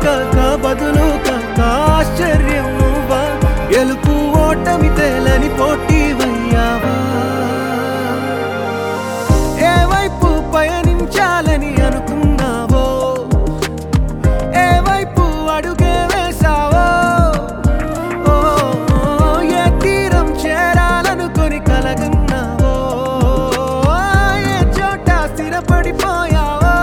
కాక బదులు కాక ఆశ్చర్యం నువ్వా గెలుపు ఓటమి తేలని పోటీ వయ్యావా ఏ వైపు పయనించాలని అనుకున్నావో ఏ వైపు అడుగే వేసావో ఓ, ఏ తీరం చేరాలనుకొని కలగన్నావో ఏ చోట స్థిరపడిపోయావో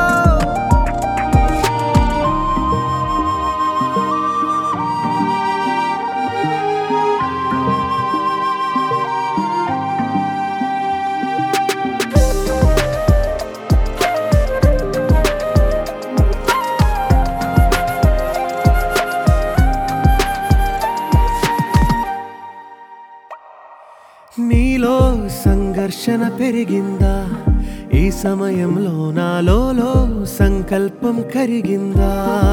నీలో సంఘర్షణ పెరిగిందా ఈ సమయంలో నాలో సంకల్పం కరిగిందా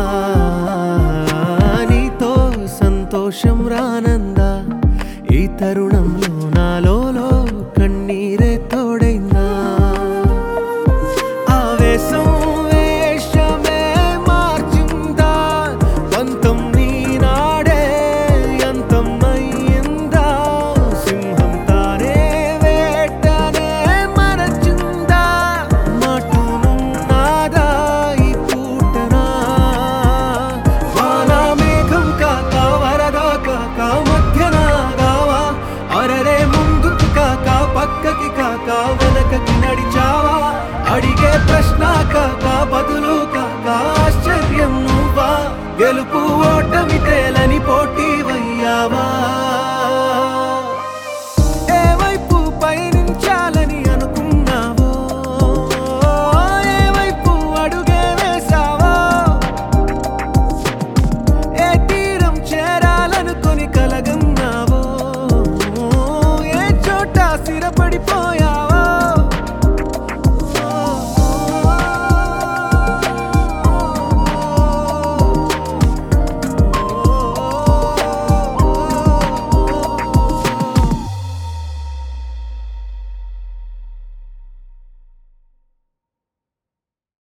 నీతో సంతోషం రానందా ఈ తరుణంలో నాలో కన్నీరే తోడైందా ఆవేశం వేషమే మార్చిందా పంతం నీనాడే అంతం అయ్యిందా సింహం తానే వేటనే మరచిందా మటునున్నాదా ఈ పూటనా వానా మేఘం కాక వరద కాక మధ్యన గావా అరరే ముందుకి కాక పక్కకి కాక వెనకకి నడిచావా అడిగే ప్రశ్న కాక బదులు కాక ఆశ్చర్యం నువ్వా గెలుపు ఓటమి తేలని పోటీ వయ్యావా ఏ వైపు పయనించాలని అనుకున్నావో ఏ వైపు అడుగే వేసావో ఏ తీరం చేరాలనుకొని కలగన్నావో ఏ చోట స్థిరపడిపోయా